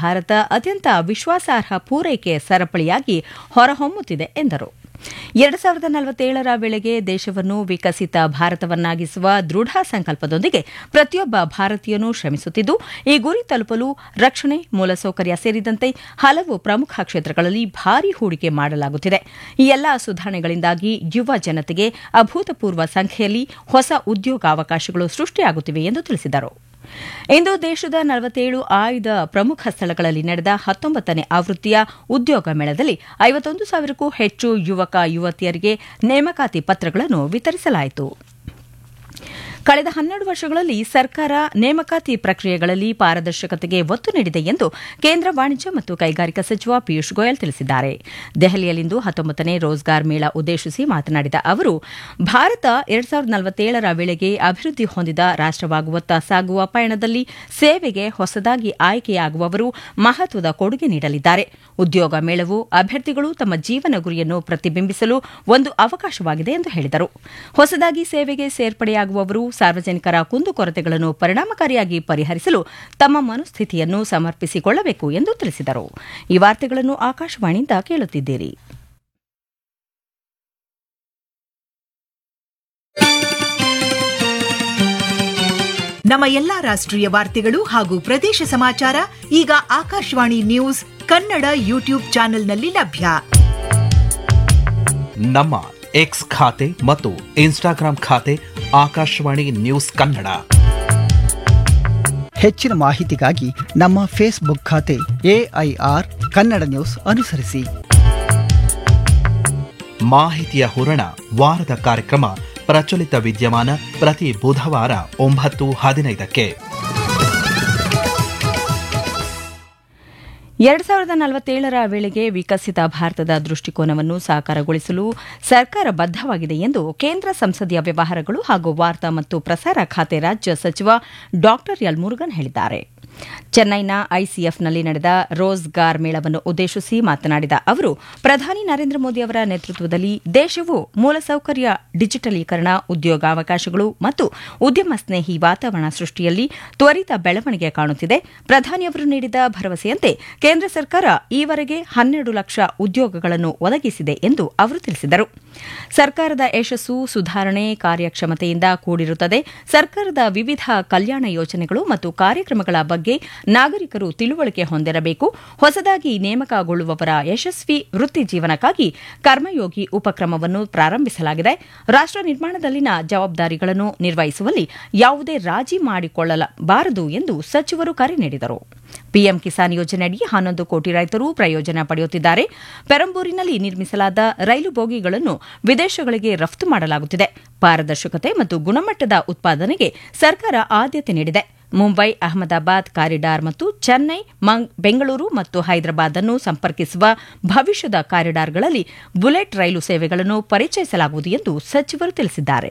ಭಾರತ ಅತ್ಯಂತ ವಿಶ್ವಾಸಾರ್ಹ ಪೂರೈಕೆ ಸರಪಳಿಯಾಗಿ ಹೊರಹೊಮ್ಮುತ್ತಿದೆ ಎಂದರು ಎರಡು ಸಾವಿರದ ನಲವತ್ತೇಳರ ವೇಳೆಗೆ ದೇಶವನ್ನು ವಿಕಸಿತ ಭಾರತವನ್ನಾಗಿಸುವ ದೃಢ ಸಂಕಲ್ಪದೊಂದಿಗೆ ಪ್ರತಿಯೊಬ್ಬ ಭಾರತೀಯನೂ ಶ್ರಮಿಸುತ್ತಿದ್ದು ಈ ಗುರಿ ತಲುಪಲು ರಕ್ಷಣೆ ಮೂಲಸೌಕರ್ಯ ಸೇರಿದಂತೆ ಹಲವು ಪ್ರಮುಖ ಕ್ಷೇತ್ರಗಳಲ್ಲಿ ಭಾರಿ ಹೂಡಿಕೆ ಮಾಡಲಾಗುತ್ತಿದೆ ಈ ಎಲ್ಲಾ ಸುಧಾರಣೆಗಳಿಂದಾಗಿ ಯುವ ಜನತೆಗೆ ಅಭೂತಪೂರ್ವ ಸಂಖ್ಯೆಯಲ್ಲಿ ಹೊಸ ಉದ್ಯೋಗಾವಕಾಶಗಳು ಸೃಷ್ಟಿಯಾಗುತ್ತಿವೆ ಎಂದು ತಿಳಿಸಿದರು ಇಂದು ದೇಶದ ನಲವತ್ತೇಳು ಆಯ್ದ ಪ್ರಮುಖ ಸ್ಥಳಗಳಲ್ಲಿ ನಡೆದ ಹತ್ತೊಂಬತ್ತನೇ ಆವೃತ್ತಿಯ ಉದ್ಯೋಗ ಮೇಳದಲ್ಲಿ ಐವತ್ತೊಂದು ಸಾವಿರಕ್ಕೂ ಹೆಚ್ಚು ಯುವಕ ಯುವತಿಯರಿಗೆ ನೇಮಕಾತಿ ಪತ್ರಗಳನ್ನು ವಿತರಿಸಲಾಯಿತು ಕಳೆದ ಹನ್ನೆರಡು ವರ್ಷಗಳಲ್ಲಿ ಸರ್ಕಾರ ನೇಮಕಾತಿ ಪ್ರಕ್ರಿಯೆಗಳಲ್ಲಿ ಪಾರದರ್ಶಕತೆಗೆ ಒತ್ತು ನೀಡಿದೆ ಎಂದು ಕೇಂದ್ರ ವಾಣಿಜ್ಯ ಮತ್ತು ಕೈಗಾರಿಕಾ ಸಚಿವ ಪಿಯೂಷ್ ಗೋಯಲ್ ತಿಳಿಸಿದ್ದಾರೆ ದೆಹಲಿಯಲ್ಲಿಂದು ಹತ್ತೊಂಬತ್ತನೇ ರೋಜ್ಗಾರ್ ಮೇಳ ಉದ್ದೇಶಿಸಿ ಮಾತನಾಡಿದ ಅವರು ಭಾರತ ಎರಡ್ ಸಾವಿರದ ನಲವತ್ತೇಳರ ವೇಳೆಗೆ ಅಭಿವೃದ್ಧಿ ಹೊಂದಿದ ರಾಷ್ಟವಾಗುವತ್ತ ಸಾಗುವ ಪಯಣದಲ್ಲಿ ಸೇವೆಗೆ ಹೊಸದಾಗಿ ಆಯ್ಕೆಯಾಗುವವರು ಮಹತ್ವದ ಕೊಡುಗೆ ನೀಡಲಿದ್ದಾರೆ ಉದ್ಯೋಗ ಮೇಳವು ಅಭ್ಯರ್ಥಿಗಳು ತಮ್ಮ ಜೀವನ ಗುರಿಯನ್ನು ಪ್ರತಿಬಿಂಬಿಸಲು ಒಂದು ಅವಕಾಶವಾಗಿದೆ ಎಂದು ಹೇಳಿದರು ಹೊಸದಾಗಿ ಸೇವೆಗೆ ಸೇರ್ಪಡೆಯಾಗುವವರು ಸಾರ್ವಜನಿಕರ ಕುಂದುಕೊರತೆಗಳನ್ನು ಪರಿಣಾಮಕಾರಿಯಾಗಿ ಪರಿಹರಿಸಲು ತಮ್ಮ ಮನಸ್ಥಿತಿಯನ್ನು ಸಮರ್ಪಿಸಿಕೊಳ್ಳಬೇಕು ಎಂದು ತಿಳಿಸಿದರು ಈ ವಾರ್ತೆಗಳನ್ನು ಆಕಾಶವಾಣಿಯಿಂದ ಕೇಳುತ್ತಿದ್ದೀರಿ ನಮ್ಮ ಎಲ್ಲಾ ರಾಷ್ಟ್ರೀಯ ವಾರ್ತೆಗಳು ಹಾಗೂ ಪ್ರದೇಶ ಸಮಾಚಾರ ಈಗ ಆಕಾಶವಾಣಿ ನ್ಯೂಸ್ ಕನ್ನಡ ಯೂಟ್ಯೂಬ್ ಚಾನೆಲ್ನಲ್ಲಿ ಲಭ್ಯ ನಮ್ಮ ಎಕ್ಸ್ ಖಾತೆ ಮತ್ತು ಇನ್ಸ್ಟಾಗ್ರಾಂ ಖಾತೆ ಆಕಾಶವಾಣಿ ನ್ಯೂಸ್ ಕನ್ನಡ ಹೆಚ್ಚಿನ ಮಾಹಿತಿಗಾಗಿ ನಮ್ಮ ಫೇಸ್ಬುಕ್ ಖಾತೆ ಎಐಆರ್ ಕನ್ನಡ ನ್ಯೂಸ್ ಅನುಸರಿಸಿ ಮಾಹಿತಿಯ ಹೂರಣ ವಾರದ ಕಾರ್ಯಕ್ರಮ ಪ್ರಚಲಿತ ವಿದ್ಯಮಾನ ಪ್ರತಿ ಬುಧವಾರ ಒಂಬತ್ತು ಹದಿನೈದಕ್ಕೆ ಎರಡು ಸಾವಿರದ ನಲವತ್ತೇಳರ ವೇಳೆಗೆ ವಿಕಸಿತ ಭಾರತದ ದೃಷ್ಟಿಕೋನವನ್ನು ಸಾಕಾರಗೊಳಿಸಲು ಸರ್ಕಾರ ಬದ್ದವಾಗಿದೆ ಎಂದು ಕೇಂದ್ರ ಸಂಸದೀಯ ವ್ಯವಹಾರಗಳು ಹಾಗೂ ವಾರ್ತಾ ಮತ್ತು ಪ್ರಸಾರ ಖಾತೆ ರಾಜ್ಯ ಸಚಿವ ಡಾ ಎಲ್ ಮುರುಗನ್ ಹೇಳಿದ್ದಾರೆ ಚೆನ್ನೈನ ಐಸಿಎಫ್ನಲ್ಲಿ ನಡೆದ ರೋಜ್ಗಾರ್ ಮೇಳವನ್ನು ಉದ್ದೇಶಿಸಿ ಮಾತನಾಡಿದ ಅವರು ಪ್ರಧಾನಿ ನರೇಂದ್ರ ಮೋದಿ ಅವರ ನೇತೃತ್ವದಲ್ಲಿ ದೇಶವು ಮೂಲಸೌಕರ್ಯ ಡಿಜಿಟಲೀಕರಣ ಉದ್ಯೋಗಾವಕಾಶಗಳು ಮತ್ತು ಉದ್ಯಮ ಸ್ನೇಹಿ ವಾತಾವರಣ ಸೃಷ್ಟಿಯಲ್ಲಿ ತ್ವರಿತ ಬೆಳವಣಿಗೆ ಕಾಣುತ್ತಿದೆ ಪ್ರಧಾನಿಯವರು ನೀಡಿದ ಭರವಸೆಯಂತೆ ಕೇಂದ್ರ ಸರ್ಕಾರ ಈವರೆಗೆ ಹನ್ನೆರಡು ಲಕ್ಷ ಉದ್ಯೋಗಗಳನ್ನು ಒದಗಿಸಿದೆ ಎಂದು ಅವರು ತಿಳಿಸಿದರು ಸರ್ಕಾರದ ಯಶಸ್ಸು ಸುಧಾರಣೆ ಕಾರ್ಯಕ್ಷಮತೆಯಿಂದ ಕೂಡಿರುತ್ತದೆ ಸರ್ಕಾರದ ವಿವಿಧ ಕಲ್ಯಾಣ ಯೋಜನೆಗಳು ಮತ್ತು ಕಾರ್ಯಕ್ರಮಗಳ ಬಗ್ಗೆ ನಾಗರಿಕರು ತಿಳುವಳಿಕೆ ಹೊಂದಿರಬೇಕು ಹೊಸದಾಗಿ ನೇಮಕಗೊಳ್ಳುವವರ ಯಶಸ್ವಿ ವೃತ್ತಿ ಜೀವನಕ್ಕಾಗಿ ಕರ್ಮಯೋಗಿ ಉಪಕ್ರಮವನ್ನು ಪ್ರಾರಂಭಿಸಲಾಗಿದೆ ರಾಷ್ಟ ನಿರ್ಮಾಣದಲ್ಲಿನ ಜವಾಬ್ದಾರಿಗಳನ್ನು ನಿರ್ವಹಿಸುವಲ್ಲಿ ಯಾವುದೇ ರಾಜಿ ಮಾಡಿಕೊಳ್ಳಬಾರದು ಎಂದು ಸಚಿವರು ಕರೆ ನೀಡಿದರು ಪಿಎಂ ಕಿಸಾನ್ ಯೋಜನೆಯಡಿ ಹನ್ನೊಂದು ಕೋಟಿ ರೈತರು ಪ್ರಯೋಜನ ಪಡೆಯುತ್ತಿದ್ದಾರೆ ಪೆರಂಬೂರಿನಲ್ಲಿ ನಿರ್ಮಿಸಲಾದ ರೈಲು ಬೋಗಿಗಳನ್ನು ವಿದೇಶಗಳಿಗೆ ರಫ್ತು ಮಾಡಲಾಗುತ್ತಿದೆ ಪಾರದರ್ಶಕತೆ ಮತ್ತು ಗುಣಮಟ್ಟದ ಉತ್ಪಾದನೆಗೆ ಸರ್ಕಾರ ಆದ್ಯತೆ ನೀಡಿದೆ ಮುಂಬೈ ಅಹಮದಾಬಾದ್ ಕಾರಿಡಾರ್ ಮತ್ತು ಚೆನ್ನೈ ಬೆಂಗಳೂರು ಮತ್ತು ಹೈದರಾಬಾದ್ ಅನ್ನು ಸಂಪರ್ಕಿಸುವ ಭವಿಷ್ಯದ ಕಾರಿಡಾರ್ಗಳಲ್ಲಿ ಬುಲೆಟ್ ರೈಲು ಸೇವೆಗಳನ್ನು ಪರಿಚಯಿಸಲಾಗುವುದು ಎಂದು ಸಚಿವರು ತಿಳಿಸಿದ್ದಾರೆ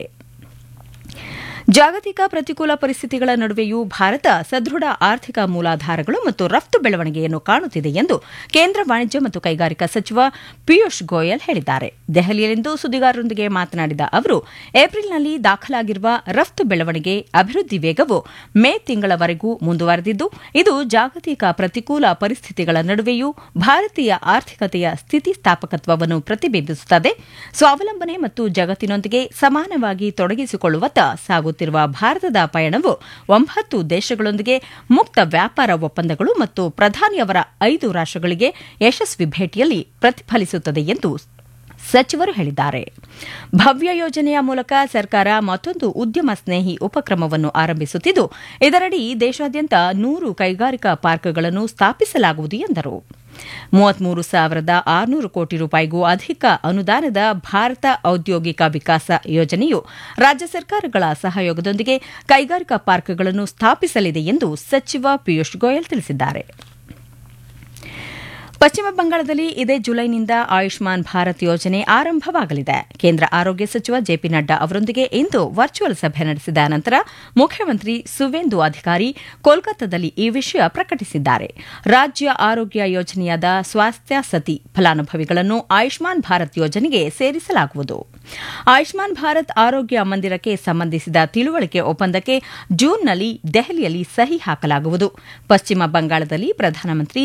ಜಾಗತಿಕ ಪ್ರತಿಕೂಲ ಪರಿಸ್ಥಿತಿಗಳ ನಡುವೆಯೂ ಭಾರತ ಸದೃಢ ಆರ್ಥಿಕ ಮೂಲಾಧಾರಗಳು ಮತ್ತು ರಫ್ತು ಬೆಳವಣಿಗೆಯನ್ನು ಕಾಣುತ್ತಿದೆ ಎಂದು ಕೇಂದ್ರ ವಾಣಿಜ್ಯ ಮತ್ತು ಕೈಗಾರಿಕಾ ಸಚಿವ ಪಿಯೂಷ್ ಗೋಯಲ್ ಹೇಳಿದ್ದಾರೆ ದೆಹಲಿಯಲ್ಲಿಂದು ಸುದ್ದಿಗಾರರೊಂದಿಗೆ ಮಾತನಾಡಿದ ಅವರು ಏಪ್ರಿಲ್ನಲ್ಲಿ ದಾಖಲಾಗಿರುವ ರಫ್ತು ಬೆಳವಣಿಗೆ ಅಭಿವೃದ್ಧಿ ವೇಗವು ಮೇ ತಿಂಗಳವರೆಗೂ ಮುಂದುವರೆದಿದ್ದು ಇದು ಜಾಗತಿಕ ಪ್ರತಿಕೂಲ ಪರಿಸ್ಥಿತಿಗಳ ನಡುವೆಯೂ ಭಾರತೀಯ ಆರ್ಥಿಕತೆಯ ಸ್ಥಿತಿಸ್ಥಾಪಕತ್ವವನ್ನು ಪ್ರತಿಬಿಂಬಿಸುತ್ತದೆ ಸ್ವಾವಲಂಬನೆ ಮತ್ತು ಜಗತ್ತಿನೊಂದಿಗೆ ಸಮಾನವಾಗಿ ತೊಡಗಿಸಿಕೊಳ್ಳುವತ್ತ ಸಾಗುತ್ತಿದೆ ಭಾರತದ ಪಯಣವು ಒಂಬತ್ತು ದೇಶಗಳೊಂದಿಗೆ ಮುಕ್ತ ವ್ಯಾಪಾರ ಒಪ್ಪಂದಗಳು ಮತ್ತು ಪ್ರಧಾನಿಯವರ ಐದು ರಾಷ್ಟಗಳಿಗೆ ಯಶಸ್ವಿ ಭೇಟಿಯಲ್ಲಿ ಪ್ರತಿಫಲಿಸುತ್ತದೆ ಎಂದು ಸಚಿವರು ಹೇಳಿದ್ದಾರೆ ಭವ್ಯ ಯೋಜನೆಯ ಮೂಲಕ ಸರ್ಕಾರ ಮತ್ತೊಂದು ಉದ್ಯಮ ಸ್ನೇಹಿ ಉಪಕ್ರಮವನ್ನು ಆರಂಭಿಸುತ್ತಿದ್ದು ಇದರಡಿ ದೇಶಾದ್ಯಂತ ನೂರು ಕೈಗಾರಿಕಾ ಪಾರ್ಕ್ಗಳನ್ನು ಸ್ಥಾಪಿಸಲಾಗುವುದು ಎಂದರು ಮೂವತ್ಮೂರು ಸಾವಿರದ ಆರುನೂರು ಕೋಟಿ ರೂಪಾಯಿಗೂ ಅಧಿಕ ಅನುದಾನದ ಭಾರತ ಔದ್ಯೋಗಿಕ ವಿಕಾಸ ಯೋಜನೆಯು ರಾಜ್ಯ ಸರ್ಕಾರಗಳ ಸಹಯೋಗದೊಂದಿಗೆ ಕೈಗಾರಿಕಾ ಪಾರ್ಕ್ಗಳನ್ನು ಸ್ಥಾಪಿಸಲಿದೆ ಎಂದು ಸಚಿವ ಪಿಯೂಷ್ ಗೋಯಲ್ ತಿಳಿಸಿದ್ದಾರೆ ಪಶ್ಚಿಮ ಬಂಗಾಳದಲ್ಲಿ ಇದೇ ಜುಲೈನಿಂದ ಆಯುಷ್ಮಾನ್ ಭಾರತ್ ಯೋಜನೆ ಆರಂಭವಾಗಲಿದೆ ಕೇಂದ್ರ ಆರೋಗ್ಯ ಸಚಿವ ಜೆಪಿ ನಡ್ಡಾ ಅವರೊಂದಿಗೆ ಇಂದು ವರ್ಚುವಲ್ ಸಭೆ ನಡೆಸಿದ ನಂತರ ಮುಖ್ಯಮಂತ್ರಿ ಸುವೇಂದು ಅಧಿಕಾರಿ ಕೋಲ್ಕತ್ತಾದಲ್ಲಿ ಈ ವಿಷಯ ಪ್ರಕಟಿಸಿದ್ದಾರೆ ರಾಜ್ಯ ಆರೋಗ್ಯ ಯೋಜನೆಯಾದ ಸ್ವಾಸ್ಥ್ಯ ಸತಿ ಫಲಾನುಭವಿಗಳನ್ನು ಆಯುಷ್ಮಾನ್ ಭಾರತ್ ಯೋಜನೆಗೆ ಸೇರಿಸಲಾಗುವುದು ಆಯುಷ್ಮಾನ್ ಭಾರತ್ ಆರೋಗ್ಯ ಮಂದಿರಕ್ಕೆ ಸಂಬಂಧಿಸಿದ ತಿಳುವಳಿಕೆ ಒಪ್ಪಂದಕ್ಕೆ ಜೂನ್ನಲ್ಲಿ ದೆಹಲಿಯಲ್ಲಿ ಸಹಿ ಹಾಕಲಾಗುವುದು ಪಶ್ಚಿಮ ಬಂಗಾಳದಲ್ಲಿ ಪ್ರಧಾನಮಂತ್ರಿ